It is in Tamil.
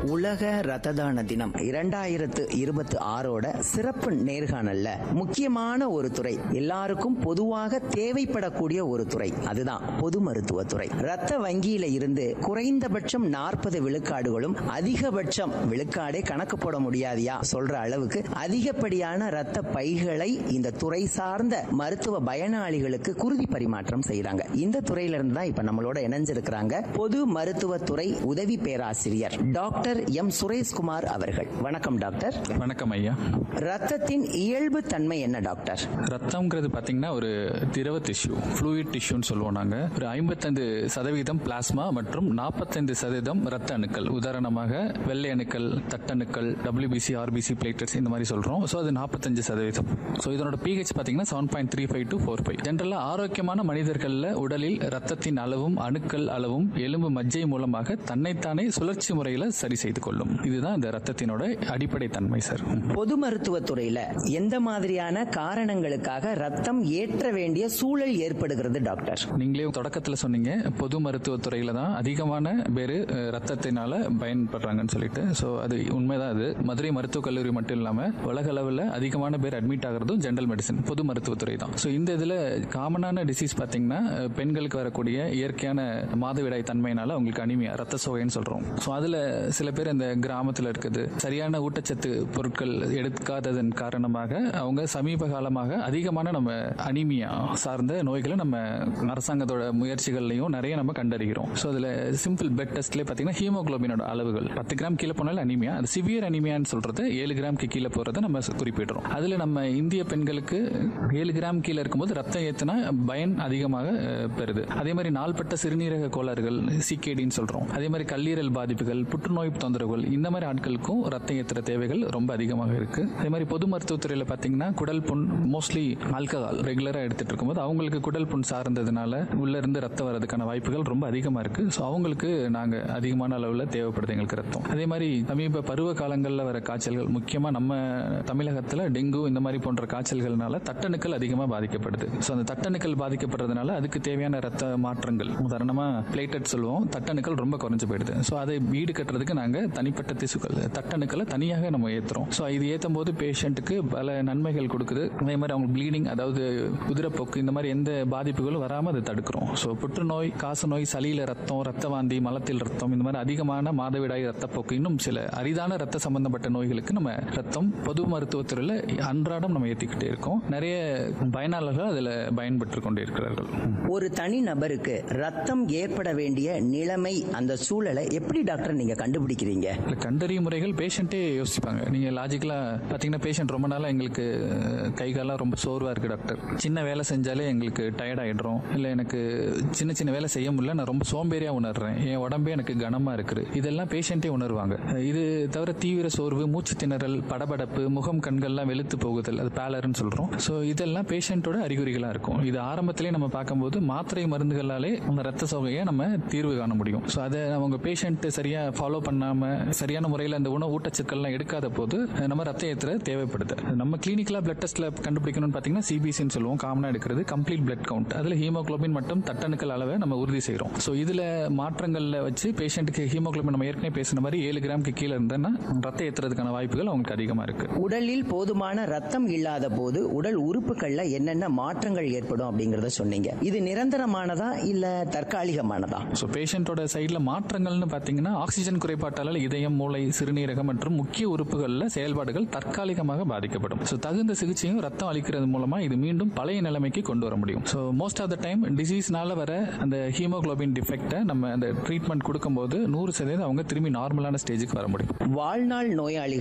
உலக ரத்த தான தினம் இரண்டாயிரத்து இருபத்தி ஆறோட சிறப்பு நேர்காணல்ல முக்கியமான ஒரு துறை எல்லாருக்கும் பொதுவாக தேவைப்படக்கூடிய ஒரு துறை அதுதான் பொது மருத்துவத்துறை ரத்த வங்கியில இருந்து குறைந்தபட்சம் நாற்பது விழுக்காடுகளும் அதிகபட்சம் விழுக்காடே கணக்கு போட முடியாதியா சொல்ற அளவுக்கு அதிகப்படியான ரத்த பைகளை இந்த துறை சார்ந்த மருத்துவ பயனாளிகளுக்கு குருதி பரிமாற்றம் செய்யறாங்க இந்த துறையில இருந்து தான் இப்ப நம்மளோட இணைஞ்சிருக்கிறாங்க பொது மருத்துவத்துறை உதவி பேராசிரியர் டாக்டர் எம் சுரேஷ்குமார் அவர்கள் வணக்கம் டாக்டர் வணக்கம் ஐயா ரத்தத்தின் இயல்பு தன்மை என்ன டாக்டர் ரத்தம்ங்கிறது பார்த்தீங்கன்னா ஒரு திரவ டிஷ்யூ ஃப்ளூயிட் டிஷ்யூன்னு சொல்லுவோம் நாங்கள் ஒரு ஐம்பத்தைந்து சதவீதம் பிளாஸ்மா மற்றும் நாற்பத்தைந்து சதவீதம் ரத்த அணுக்கள் உதாரணமாக வெள்ளை அணுக்கள் தட்டணுக்கள் டபிள்யூபிசி ஆர்பிசி பிளேட்டர்ஸ் இந்த மாதிரி சொல்கிறோம் ஸோ அது நாற்பத்தஞ்சு சதவீதம் ஸோ இதனோட பிஹெச் பார்த்தீங்கன்னா seven point three five to four five ஜென்ரலாக ஆரோக்கியமான மனிதர்களில் உடலில் ரத்தத்தின் அளவும் அணுக்கள் அளவும் எலும்பு மஜ்ஜை மூலமாக தன்னைத்தானே சுழற்சி முறையில் சரி செய்து கொள்ளும் இதுதான் இந்த ரத்தத்தினோட அடிப்படை தன்மை சார் பொது மருத்துவத்துறையில எந்த மாதிரியான காரணங்களுக்காக ரத்தம் ஏற்ற வேண்டிய சூழல் ஏற்படுகிறது டாக்டர் நீங்களே தொடக்கத்தில் சொன்னீங்க பொது மருத்துவத்துறையில தான் அதிகமான பேர் ரத்தத்தினால பயன்படுறாங்கன்னு சொல்லிட்டு ஸோ அது உண்மைதான் அது மதுரை மருத்துவக் கல்லூரி மட்டும் இல்லாமல் உலக அளவில் அதிகமான பேர் அட்மிட் ஆகிறதும் ஜென்ரல் மெடிசன் பொது மருத்துவத்துறை தான் ஸோ இந்த இதில் காமனான டிசீஸ் பார்த்தீங்கன்னா அஹ், பெண்களுக்கு வரக்கூடிய இயற்கையான மாதவிடாய் தன்மையினால அவங்களுக்கு அனிமியா ரத்த சோகைன்னு சொல்கிறோம் ஸோ அதில் சில பேர் இந்த கிராமத்தில் இருக்குது சரியான ஊட்டச்சத்து பொருட்கள் எடுக்காததன் காரணமாக அவங்க சமீப காலமாக அதிகமான நம்ம அனிமியா சார்ந்த நோய்களை நம்ம அரசாங்கத்தோட முயற்சிகள்லையும் நிறைய நம்ம கண்டறிகிறோம் ஸோ அதில் சிம்பிள் பெட் டெஸ்ட்லேயே பார்த்தீங்கன்னா ஹீமோகுளோபினோட அளவுகள் பத்து கிராம் கீழே போனாலும் அனிமியா அது சிவியர் அனிமியான்னு சொல்றது ஏழு கிராம்க்கு கீழே போகிறத நம்ம குறிப்பிடுறோம் அதில் நம்ம இந்திய பெண்களுக்கு ஏழு கிராம் கீழே இருக்கும்போது ரத்தம் ஏற்றினா பயன் அதிகமாக அஹ், பெறுது அதே மாதிரி நாள்பட்ட சிறுநீரக கோளாறுகள் சிகேடின்னு சொல்கிறோம் அதே மாதிரி கல்லீரல் பாதிப்புகள் புற்றுநோய் தொந்தரவுகள் இந்த மாதிரி ஆட்களுக்கும் ரத்தம் ஏற்றுற தேவைகள் ரொம்ப அதிகமாக இருக்கு அதே மாதிரி பொது மருத்துவத்துறையில் பார்த்தீங்கன்னா குடல் புண் மோஸ்ட்லி ஆல்கஹால் ரெகுலராக எடுத்துட்டு இருக்கும்போது அவங்களுக்கு குடல் புண் சார்ந்ததுனால உள்ள இருந்து ரத்தம் வரதுக்கான வாய்ப்புகள் ரொம்ப அதிகமாக இருக்கு ஸோ அவங்களுக்கு நாங்கள் அதிகமான அளவில் தேவைப்படுது எங்களுக்கு ரத்தம் அதே மாதிரி சமீப பருவ காலங்களில் வர காய்ச்சல்கள் முக்கியமாக நம்ம தமிழகத்தில் டெங்கு இந்த மாதிரி போன்ற காய்ச்சல்கள்னால தட்டணுக்கள் அதிகமாக பாதிக்கப்படுது ஸோ அந்த தட்டணுக்கள் பாதிக்கப்படுறதுனால அதுக்கு தேவையான ரத்த மாற்றங்கள் உதாரணமாக பிளேட்டட் சொல்லுவோம் தட்டணுக்கள் ரொம்ப குறைஞ்சு போயிடுது ஸோ அதை வீடு கட்டுறதுக்கு நாங்கள் தனிப்பட்ட திசுக்கள் தட்டணுக்களை தனியாக நம்ம ஏற்றுறோம் ஸோ இது ஏற்றும் போது பேஷண்ட்டுக்கு பல நன்மைகள் கொடுக்குது அதே மாதிரி அவங்க ப்ளீடிங் அதாவது குதிரைப்போக்கு இந்த மாதிரி எந்த பாதிப்புகளும் வராமல் அதை தடுக்கிறோம் ஸோ புற்றுநோய் காசநோய் சளியில ரத்தம் ரத்த வாந்தி மலத்தில் ரத்தம் இந்த மாதிரி அதிகமான மாதவிடாய் ரத்தப்போக்கு இன்னும் சில அரிதான ரத்த சம்பந்தப்பட்ட நோய்களுக்கு நம்ம ரத்தம் பொது மருத்துவத்துறையில் அன்றாடம் நம்ம ஏற்றிக்கிட்டே இருக்கோம் நிறைய பயனாளர்கள் அதில் பயன்பெற்று கொண்டே இருக்கிறார்கள் ஒரு தனி நபருக்கு ரத்தம் ஏற்பட வேண்டிய நிலைமை அந்த சூழலை எப்படி டாக்டர் நீங்க கண்டுபிடிக்கிறீங்க இல்ல கண்டறியும் முறைகள் பேஷண்ட்டே யோசிப்பாங்க நீங்க லாஜிக்கலா பாத்தீங்கன்னா பேஷண்ட் ரொம்ப நாளா எங்களுக்கு அஹ், கை காலம் ரொம்ப சோர்வா இருக்கு டாக்டர் சின்ன வேலை செஞ்சாலே எங்களுக்கு டயர்ட் ஆயிடுறோம் இல்ல எனக்கு சின்ன சின்ன வேலை செய்ய முடியல நான் ரொம்ப சோம்பேறியா உணர்றேன் என் உடம்பே எனக்கு கனமா இருக்குது இதெல்லாம் பேஷண்ட்டே உணர்வாங்க இது தவிர தீவிர சோர்வு மூச்சு திணறல் படபடப்பு முகம் கண்கள்லாம் வெளுத்து போகுதல் அது பேலர்னு சொல்றோம் ஸோ இதெல்லாம் பேஷண்ட்டோட அறிகுறிகளா இருக்கும் இது ஆரம்பத்திலே நம்ம பார்க்கும்போது மாத்திரை மருந்துகளாலே அந்த ரத்த சோகையை நம்ம தீர்வு காண முடியும் ஸோ அதை அவங்க பேஷண்ட் சரியா ஃபாலோ பண்ணாம சரியான முறையில் அந்த உணவு ஊட்டச்சத்துக்கள்லாம் எடுக்காத போது அஹ், நம்ம ரத்த ஏற்றுற தேவைப்படுது நம்ம கிளினிக்கலா பிளட் டெஸ்ட்ல கண்டுபிடிக்கணும்னு பார்த்தீங்கன்னா சிபிசின்னு சொல்லுவோம் காமனா எடுக்கிறது கம்ப்ளீட் பிளட் கவுண்ட் அதுல ஹீமோகுளோபின் மற்றும் தட்டணுக்கள் அளவை நம்ம உறுதி செய்றோம் ஸோ இதுல மாற்றங்கள்ல வச்சு பேஷண்ட்டுக்கு ஹீமோகுளோபின் நம்ம ஏற்கனவே பேசின மாதிரி ஏழு கிராம்க்கு கீழே இருந்தேன்னா ரத்த ஏற்றுறதுக்கான வாய்ப்புகள் அவங்களுக்கு அதிகமா இருக்கு உடலில் போதுமான ரத்தம் இல்லாத போது உடல் உறுப்புகள்ல என்னென்ன மாற்றங்கள் ஏற்படும் அப்படிங்கறத சொன்னீங்க இது நிரந்தரமானதா இல்ல தற்காலிகமானதா ஸோ பேஷண்ட்டோட சைடில் மாற்றங்கள்னு பார்த்தீங்கன்னா ஆக்சிஜன் குறைபாட்டால் இதயம் மூளை சிறுநீரகம் மற்றும் முக்கிய உறுப்புகளில் செயல்பாடுகள் தற்காலிகமாக பாதிக்கப்படும் ஸோ தகுந்த சிகிச்சையும் ரத்தம் அளிக்கிறது மூலமா இது மீண்டும் பழைய நிலைமைக்கு கொண்டு வர முடியும் so most of the time டிசீஸ்னால வர அந்த ஹீமோகுளோபின் டிஃபெக்டை நம்ம அந்த ட்ரீட்மெண்ட் கொடுக்கும்போது நூறு சதவீதம் அவங்க திரும்பி நார்மலான ஸ்டேஜுக்கு வர முடியும் வாழ்நாள் நோயாளிகள்